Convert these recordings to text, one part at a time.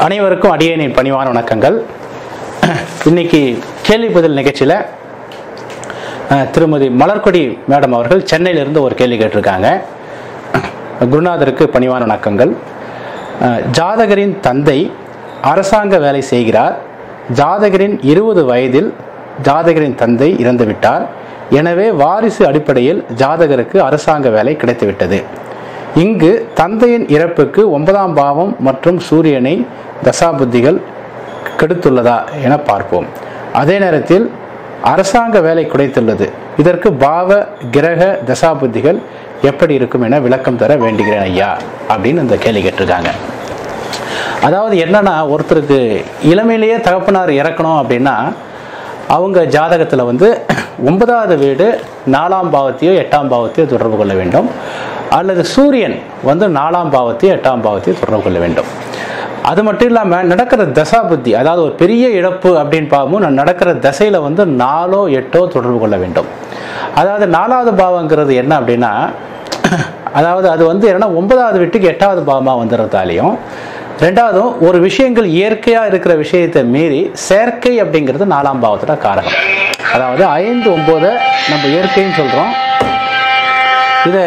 அனைவருக்கும் அடியேனின் பணிவான வணக்கங்கள் இன்னைக்கு கேள்வி பதில் நிகழ்ச்சியில் அஹ், திருமதி மலர்கொடி மேடம் அவர்கள் சென்னையிலிருந்து ஒரு கேள்வி கேட்டிருக்காங்க குருநாதருக்கு பணிவான வணக்கங்கள் அஹ், ஜாதகரின் தந்தை அரசாங்க வேலை செய்கிறார் ஜாதகரின் இருபது வயதில் ஜாதகரின் தந்தை இறந்துவிட்டார் எனவே வாரிசு அடிப்படையில் ஜாதகருக்கு அரசாங்க வேலை கிடைத்துவிட்டது இங்கு தந்தையின் இறப்புக்கு ஒன்பதாம் பாவம் மற்றும் சூரியனை தசாபுத்திகள் கெடுத்துள்ளதா என பார்ப்போம் அதே நேரத்தில் அரசாங்க வேலை கிடைத்துள்ளது இதற்கு பாவ கிரக தசாபுத்திகள் எப்படி இருக்கும் என விளக்கம் தர வேண்டுகிறேன் ஐயா அப்படின்னு இந்த கேள்வி கேட்டிருக்காங்க அதாவது என்னன்னா ஒருத்தருக்கு இளமையிலேயே தகப்பனார் இறக்கணும் அப்படின்னா அவங்க ஜாதகத்தில் வந்து ஒன்பதாவது வீடு நாலாம் பாவத்தையோ எட்டாம் பாவத்தையோ தொடர்பு கொள்ள வேண்டும் அல்லது சூரியன் வந்து நாலாம் பாவத்தையோ எட்டாம் பாவத்தையோ தொடர்பு கொள்ள வேண்டும் அது மட்டும் இல்லாமல் நடக்கிற தசா புத்தி அதாவது ஒரு பெரிய இழப்பு அப்படின்னு பார்க்கும்போது நடக்கிற தசையில் வந்து நாலோ எட்டோ தொடர்பு கொள்ள வேண்டும் அதாவது நாலாவது பாவங்கிறது என்ன அப்படின்னா அதாவது அது வந்து என்னன்னா ஒன்பதாவது வீட்டுக்கு எட்டாவது பாவமாக வந்துடுறதாலையும் ரெண்டாவதும் ஒரு விஷயங்கள் இயற்கையாக இருக்கிற விஷயத்தை மீறி செயற்கை அப்படிங்கிறது நாலாம் பாவத்தோட காரகம் அதாவது ஐந்து ஒம்போதை நம்ம இயற்கைன்னு சொல்கிறோம் இதை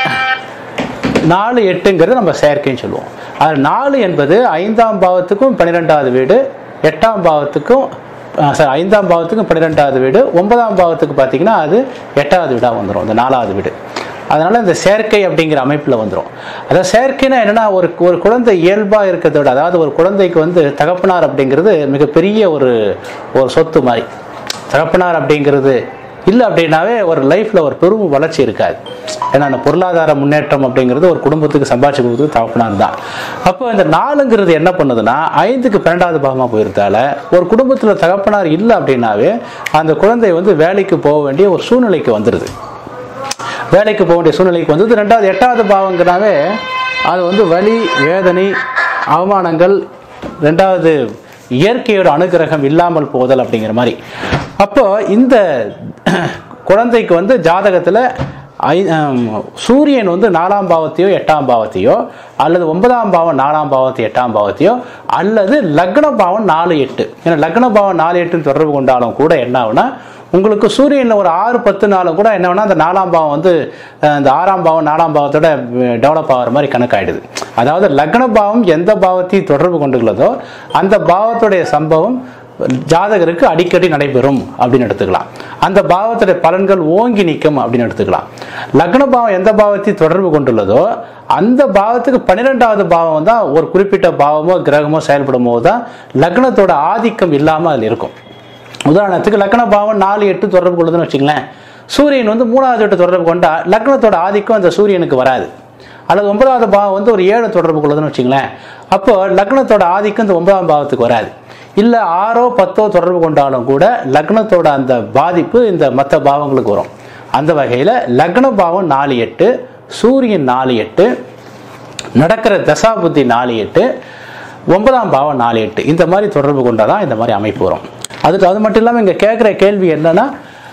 நாலு எட்டுங்கிறது நம்ம செயற்கைன்னு சொல்லுவோம் அது நாலு என்பது ஐந்தாம் பாவத்துக்கும் பன்னிரெண்டாவது வீடு எட்டாம் பாவத்துக்கும் சாரி ஐந்தாம் பாவத்துக்கும் பன்னிரெண்டாவது வீடு ஒன்பதாம் பாவத்துக்கு பார்த்தீங்கன்னா அது எட்டாவது வீடாக வந்துடும் இந்த நாலாவது வீடு அதனால இந்த செயற்கை அப்படிங்கிற அமைப்பில் வந்துடும் அதாவது செயற்கைனா என்னன்னா ஒரு ஒரு குழந்தை இயல்பாக இருக்கிறத விட அதாவது ஒரு குழந்தைக்கு வந்து தகப்பனார் அப்படிங்கிறது மிகப்பெரிய ஒரு ஒரு சொத்து மாதிரி தகப்பனார் அப்படிங்கிறது இல்லை அப்படின்னாவே ஒரு லைஃப்பில் ஒரு பெரும் வளர்ச்சி இருக்காது ஏன்னா அந்த பொருளாதார முன்னேற்றம் அப்படிங்கிறது ஒரு குடும்பத்துக்கு சம்பாதிச்சு கொடுத்தது தகப்பனார் தான் அப்போ இந்த நாலுங்கிறது என்ன பண்ணுதுன்னா ஐந்துக்கு பன்னெண்டாவது பாகமாக போயிருந்தால ஒரு குடும்பத்தில் தகப்பனார் இல்லை அப்படின்னாவே அந்த குழந்தை வந்து வேலைக்கு போக வேண்டிய ஒரு சூழ்நிலைக்கு வந்துடுது வேலைக்கு போக வேண்டிய சூழ்நிலைக்கு வந்தது ரெண்டாவது எட்டாவது பாவங்கிறனாவே அது வந்து வலி வேதனை அவமானங்கள் ரெண்டாவது இயற்கையோட அனுகிரகம் இல்லாமல் போதல் அப்படிங்கிற மாதிரி அப்போ இந்த குழந்தைக்கு வந்து ஜாதகத்தில் ஐ ஆம், சூரியன் வந்து நாலாம் பாவத்தையோ எட்டாம் பாவத்தையோ அல்லது ஒன்பதாம் பாவம் நாலாம் பாவத்தை எட்டாம் பாவத்தையோ அல்லது லக்ன பாவம் நாலு எட்டு ஏன்னா லக்ன பாவம் நாலு எட்டுன்னு தொடர்பு கொண்டாலும் கூட என்ன ஆகுனா உங்களுக்கு சூரியனில் ஒரு ஆறு பத்து நாளும் கூட என்ன வேணா அந்த நாலாம் பாவம் வந்து அஹ், இந்த ஆறாம் பாவம் நாலாம் பாவத்தோட டெவலப் ஆகிற மாதிரி கணக்காயிடுது அதாவது லக்ன பாவம் எந்த பாவத்தையும் தொடர்பு கொண்டுள்ளதோ அந்த பாவத்துடைய சம்பவம் ஜாதகருக்கு அடிக்கடி நடைபெறும் அப்படின்னு எடுத்துக்கலாம் அந்த பாவத்துடைய பலன்கள் ஓங்கி நிற்கும் அப்படின்னு எடுத்துக்கலாம் லக்ன பாவம் எந்த பாவத்தையும் தொடர்பு கொண்டுள்ளதோ அந்த பாவத்துக்கு பன்னிரெண்டாவது பாவம் தான் ஒரு குறிப்பிட்ட பாவமோ கிரகமோ செயல்படும் போது தான் லக்னத்தோட ஆதிக்கம் இல்லாமல் அதில் இருக்கும் உதாரணத்துக்கு லக்ன பாவம் நாலு எட்டு தொடர்பு கொள்ளுதுன்னு வச்சுங்களேன் சூரியன் வந்து மூணாவது எட்டு தொடர்பு கொண்டா லக்னத்தோட ஆதிக்கம் அந்த சூரியனுக்கு வராது அல்லது ஒன்பதாவது பாவம் வந்து ஒரு ஏழு தொடர்பு கொள்ளுதுன்னு வச்சுங்களேன் அப்போ லக்னத்தோட ஆதிக்கம் இந்த ஒன்பதாம் பாவத்துக்கு வராது இல்லை ஆறோ பத்தோ தொடர்பு கொண்டாலும் கூட லக்னத்தோட அந்த பாதிப்பு இந்த மற்ற பாவங்களுக்கு வரும் அந்த வகையில் லக்ன பாவம் நாலு எட்டு சூரியன் நாலு எட்டு நடக்கிற தசாபுத்தி நாலு எட்டு ஒன்பதாம் பாவம் நாலு எட்டு இந்த மாதிரி தொடர்பு கொண்டாதான் இந்த மாதிரி அமைப்பு வரும் அதுக்கு அது மட்டும் இல்லாமல் இங்கே கேட்குற கேள்வி என்னன்னா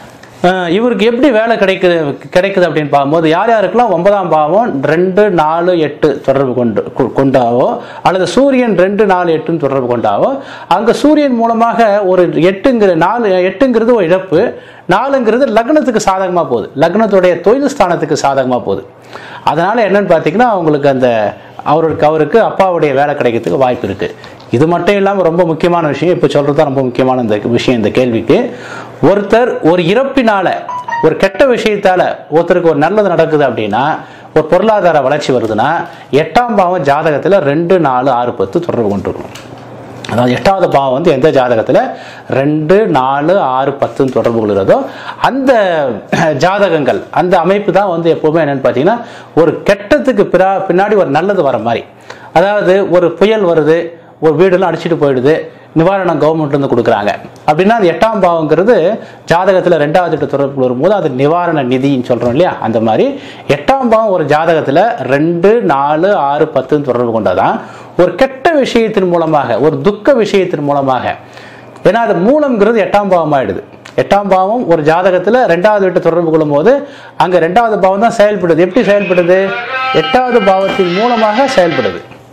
அஹ், இவருக்கு எப்படி வேலை கிடைக்குது கிடைக்குது அப்படின்னு பார்க்கும்போது யார் யாருக்கெல்லாம் ஒன்பதாம் பாவம் ரெண்டு நாலு எட்டு தொடர்பு கொண்டு கொ- கொண்டாவோ அல்லது சூரியன் ரெண்டு நாலு எட்டுன்னு தொடர்பு கொண்டாவோ அங்கே சூரியன் மூலமாக ஒரு எட்டுங்கிற நாலு எட்டுங்கிறது ஒரு இழப்பு நாலுங்கிறது லக்னத்துக்கு சாதகமாக போகுது லக்னத்துடைய தொழில் ஸ்தானத்துக்கு சாதகமாக போகுது அதனால என்னன்னு பார்த்தீங்கன்னா அவங்களுக்கு அந்த அவருக்கு அவருக்கு அப்பாவுடைய வேலை கிடைக்கிறதுக்கு வாய்ப்பு இருக்கு இது மட்டும் இல்லாமல் ரொம்ப முக்கியமான விஷயம் இப்போ சொல்றது தான் ரொம்ப முக்கியமான இந்த விஷயம் இந்த கேள்விக்கு ஒருத்தர் ஒரு இறப்பினால ஒரு கெட்ட விஷயத்தால ஒருத்தருக்கு ஒரு நல்லது நடக்குது அப்படின்னா ஒரு பொருளாதார வளர்ச்சி வருதுன்னா எட்டாம் பாவம் ஜாதகத்தில் ரெண்டு நாலு ஆறு பத்து தொடர்பு கொண்டிருக்கணும் அதாவது எட்டாவது பாவம் வந்து எந்த ஜாதகத்தில் ரெண்டு நாலு ஆறு பத்துன்னு தொடர்பு கொள்கிறதோ அந்த ஜாதகங்கள் அந்த அமைப்பு தான் வந்து எப்போவுமே என்னன்னு பார்த்தீங்கன்னா ஒரு கெட்டத்துக்கு பிறா பின்னாடி ஒரு நல்லது வர மாதிரி அதாவது ஒரு புயல் வருது ஒரு வீடெல்லாம் அடிச்சிட்டு போயிடுது நிவாரணம் கவர்மெண்ட்லேருந்து கொடுக்குறாங்க அப்படின்னா அது எட்டாம் பாவங்கிறது ஜாதகத்தில் ரெண்டாவது எட்டு தொடர்பு வரும்போது அது நிவாரண நிதின்னு சொல்கிறோம் இல்லையா அந்த மாதிரி எட்டாம் பாவம் ஒரு ஜாதகத்தில் ரெண்டு நாலு ஆறு பத்துன்னு தொடர்பு கொண்டதான் ஒரு கெட்ட விஷயத்தின் மூலமாக ஒரு துக்க விஷயத்தின் மூலமாக ஏன்னா அது மூலம்ங்கிறது எட்டாம் பாவம் ஆயிடுது எட்டாம் பாவம் ஒரு ஜாதகத்தில் ரெண்டாவது வீட்டை தொடர்பு கொள்ளும்போது அங்கே ரெண்டாவது பாவம் தான் செயல்படுது எப்படி செயல்படுது எட்டாவது பாவத்தின் மூலமாக செயல்படுது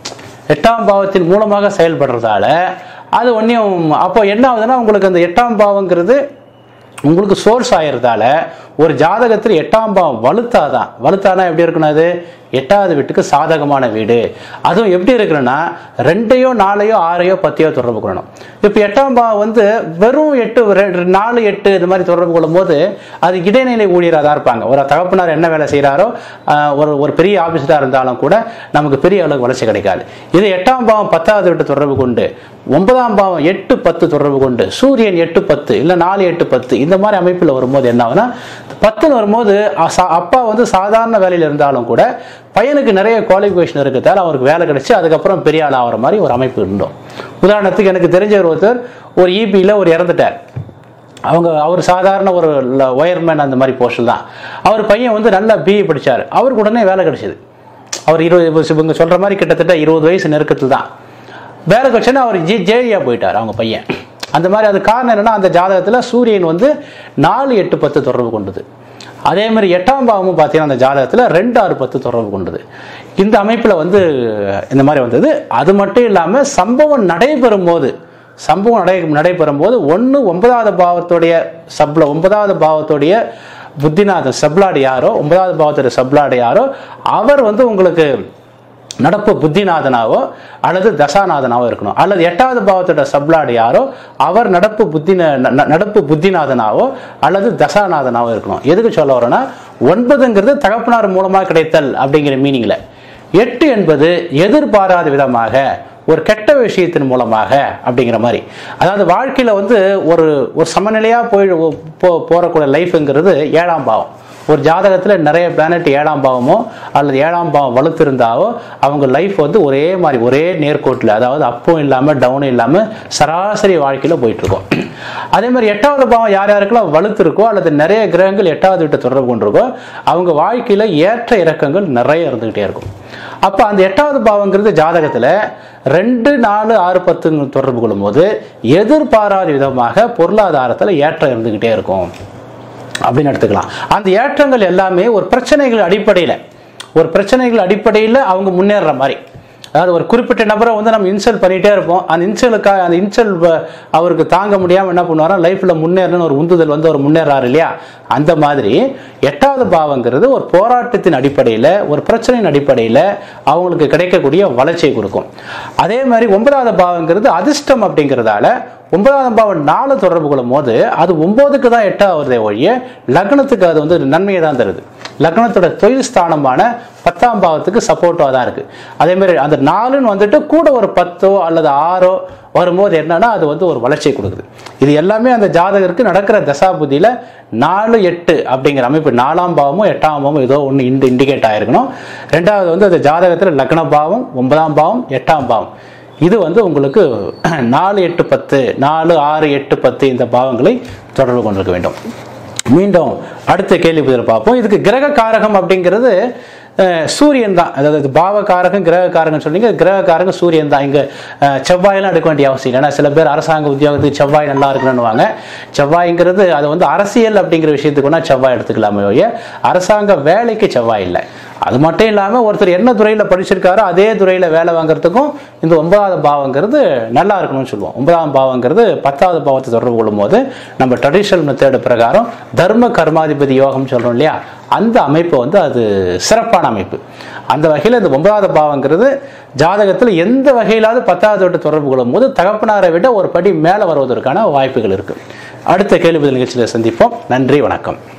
எட்டாம் பாவத்தின் மூலமாக செயல்படுறதால அது ஒன்றையும் அப்போ என்ன ஆகுதுன்னா உங்களுக்கு அந்த எட்டாம் பாவங்கிறது உங்களுக்கு சோர்ஸ் ஆயிருந்தால ஒரு ஜாதகத்தில் எட்டாம் பாவம் வலுத்தாதான் வலுத்தானா எப்படி இருக்கணும் அது எட்டாவது வீட்டுக்கு சாதகமான வீடு அதுவும் எப்படி இருக்கணும்னா ரெண்டையோ நாலையோ ஆறையோ பத்தையோ தொடர்பு கொள்ளணும் இப்போ எட்டாம் பாவம் வந்து வெறும் எட்டு ரெ- நாலு எட்டு இது மாதிரி தொடர்பு கொள்ளும் போது அது இடைநிலை ஊழியராக தான் இருப்பாங்க ஒரு தகப்பனார் என்ன வேலை செய்கிறாரோ ஒரு ஒரு பெரிய ஆஃபீஸராக இருந்தாலும் கூட நமக்கு பெரிய அளவுக்கு வளர்ச்சி கிடைக்காது இது எட்டாம் பாவம் பத்தாவது வீட்டு தொடர்பு கொண்டு ஒன்பதாம் பாவம் எட்டு பத்து தொடர்பு கொண்டு சூரியன் எட்டு பத்து இல்லை நாலு எட்டு பத்து இந்த மாதிரி அமைப்பில் வரும்போது என்ன ஆகுதுன்னா பத்துன்னு வரும்போது அ- சா- அப்பா வந்து சாதாரண வேலையில் இருந்தாலும் கூட பையனுக்கு நிறைய குவாலிஃபிகேஷன் இருக்கிறதால அவருக்கு வேலை கிடைச்சு அதுக்கப்புறம் பெரிய ஆள் ஆகிற மாதிரி ஒரு அமைப்பு இருந்தோம் உதாரணத்துக்கு எனக்கு தெரிஞ்சவர் ஒருத்தர் ஒரு இபியில் ஒரு இறந்துட்டார் அவங்க அவர் சாதாரண ஒரு ஒயர்மேன் அந்த மாதிரி போஸ்டில் தான் அவர் பையன் வந்து நல்லா பிஇ படிச்சார் அவருக்கு உடனே வேலை கிடைச்சிது அவர் இருபது இப்ப இவங்க சொல்கிற மாதிரி கிட்டத்தட்ட இருபது வயசு நெருக்கத்தில் தான் வேலை கிடைச்சுன்னா அவர் ஜி ஜேடியாக போயிட்டார் அவங்க பையன் அந்த மாதிரி அது காரணம் என்னன்னா அந்த ஜாதகத்தில் சூரியன் வந்து நாலு எட்டு பத்து தொடர்பு கொண்டது அதே மாதிரி எட்டாம் பாவமும் பார்த்தீங்கன்னா அந்த ஜாதகத்தில் ரெண்டு ஆறு பத்து தொடர்பு கொண்டது இந்த அமைப்பில் வந்து இந்த மாதிரி வந்தது அது மட்டும் இல்லாமல் சம்பவம் நடைபெறும் போது சம்பவம் நடை நடைபெறும் போது ஒன்று ஒன்பதாவது பாவத்துடைய சப்ல ஒன்பதாவது பாவத்துடைய புத்திநாதன் சப்லாடு யாரோ ஒன்பதாவது பாவத்துடைய சப்லாடு யாரோ அவர் வந்து உங்களுக்கு நடப்பு புத்திநாதனாவோ அல்லது தசாநாதனாவோ இருக்கணும் அல்லது எட்டாவது பாவத்தோட சப்லாடு யாரோ அவர் நடப்பு புத்தி நடப்பு புத்திநாதனாவோ அல்லது தசாநாதனாவோ இருக்கணும் எதுக்கு சொல்ல வரோன்னா ஒன்பதுங்கிறது தகப்பனார் மூலமாக கிடைத்தல் அப்படிங்கிற மீனிங்ல எட்டு என்பது எதிர்பாராத விதமாக ஒரு கெட்ட விஷயத்தின் மூலமாக அப்படிங்கிற மாதிரி அதாவது வாழ்க்கையில வந்து ஒரு ஒரு சமநிலையா போய் போ போறக்கூடிய லைஃப்ங்கிறது ஏழாம் பாவம் ஒரு ஜாதகத்தில் நிறைய பிளானட் ஏழாம் பாவமோ அல்லது ஏழாம் பாவம் வலுத்திருந்தாவோ அவங்க லைஃப் வந்து ஒரே மாதிரி ஒரே நேர்கோட்டில் அதாவது அப்பும் இல்லாமல் டவுனும் இல்லாமல் சராசரி வாழ்க்கையில் போயிட்டு இருக்கோம் அதே மாதிரி எட்டாவது பாவம் யார் யாருக்கெல்லாம் வலுத்திருக்கோ அல்லது நிறைய கிரகங்கள் எட்டாவது வீட்டை தொடர்பு கொண்டிருக்கோ அவங்க வாழ்க்கையில் ஏற்ற இறக்கங்கள் நிறைய இருந்துகிட்டே இருக்கும் அப்போ அந்த எட்டாவது பாவங்கிறது ஜாதகத்தில் ரெண்டு நாலு ஆறு பத்து தொடர்பு கொள்ளும்போது எதிர்பாராத விதமாக பொருளாதாரத்தில் ஏற்றம் இருந்துகிட்டே இருக்கும் அப்படின்னு எடுத்துக்கலாம் அந்த ஏற்றங்கள் எல்லாமே ஒரு பிரச்சனைகள் அடிப்படையில் ஒரு பிரச்சனைகள் அடிப்படையில் அவங்க முன்னேறுற மாதிரி அதாவது ஒரு குறிப்பிட்ட நபரை வந்து நம்ம இன்சல்ட் பண்ணிகிட்டே இருப்போம் அந்த இன்சலுக்காக அந்த இன்சல் அவருக்கு தாங்க முடியாமல் என்ன பண்ணுவாரோ லைஃப்பில் முன்னேறணும்னு ஒரு உந்துதல் வந்து அவர் முன்னேறாரு இல்லையா அந்த மாதிரி எட்டாவது பாவங்கிறது ஒரு போராட்டத்தின் அடிப்படையில் ஒரு பிரச்சனையின் அடிப்படையில் அவங்களுக்கு கிடைக்கக்கூடிய வளர்ச்சியை கொடுக்கும் அதே மாதிரி ஒன்பதாவது பாவங்கிறது அதிர்ஷ்டம் அப்படிங்கிறதால ஒன்பதாம் பாவம் நாலு தொடர்பு கொள்ளும் போது அது ஒன்பதுக்கு தான் எட்டாவதே ஒழிய லக்னத்துக்கு அது வந்து நன்மையை தான் தருது லக்னத்தோட தொழில் ஸ்தானமான பத்தாம் பாவத்துக்கு சப்போர்ட்டாக தான் இருக்கு அதே மாதிரி அந்த நாலுன்னு வந்துட்டு கூட ஒரு பத்தோ அல்லது ஆறோ வரும்போது என்னன்னா அது வந்து ஒரு வளர்ச்சியை கொடுக்குது இது எல்லாமே அந்த ஜாதகருக்கு நடக்கிற தசாபுதியில் நாலு எட்டு அப்படிங்கிற அமைப்பு நாலாம் பாவமும் எட்டாம் பாவமும் ஏதோ ஒன்று இண்டு இண்டிகேட் ஆயிருக்கணும் ரெண்டாவது வந்து அந்த ஜாதகத்தில் லக்ன பாவம் ஒன்பதாம் பாவம் எட்டாம் பாவம் இது வந்து உங்களுக்கு நாலு எட்டு பத்து நாலு ஆறு எட்டு பத்து இந்த பாவங்களை தொடர்பு கொண்டிருக்க வேண்டும் மீண்டும் அடுத்த கேள்வி பதில் பார்ப்போம் இதுக்கு கிரக காரகம் அப்படிங்கிறது அஹ், சூரியன் தான் அதாவது இது பாவ காரகம் கிரக காரகம் சொன்னீங்க கிரக காரகம் சூரியன் தான் இங்கே செவ்வாயெல்லாம் எடுக்க வேண்டிய அவசியம் இல்லை ஏன்னா சில பேர் அரசாங்க உத்தியோகத்துக்கு செவ்வாய் நல்லா இருக்கணும்னுவாங்க செவ்வாய்ங்கிறது அது வந்து அரசியல் அப்படிங்கிற விஷயத்துக்கு வேணா செவ்வாய் எடுத்துக்கலாமே ஒழிய அரசாங்க வேலைக்கு செவ்வாய் இல்லை அது மட்டும் இல்லாமல் ஒருத்தர் என்ன துறையில் படிச்சிருக்காரோ அதே துறையில் வேலை வாங்குறதுக்கும் இந்த ஒன்பதாவது பாவங்கிறது நல்லா இருக்கணும்னு சொல்லுவோம் ஒன்பதாம் பாவங்கிறது பத்தாவது பாவத்தை தொடர்பு கொள்ளும்போது நம்ம ட்ரெடிஷனல் மெத்தேடு பிரகாரம் தர்ம கர்மாதிபதி யோகம் சொல்கிறோம் இல்லையா அந்த அமைப்பு வந்து அது சிறப்பான அமைப்பு அந்த வகையில் இந்த ஒன்பதாவது பாவங்கிறது ஜாதகத்தில் எந்த வகையிலாவது பத்தாவது விட்டு தொடர்பு கொள்ளும்போது தகப்பனாரை விட ஒரு படி மேலே வருவதற்கான வாய்ப்புகள் இருக்குது அடுத்த கேள்வி பதில் நிகழ்ச்சியில் சந்திப்போம் நன்றி வணக்கம்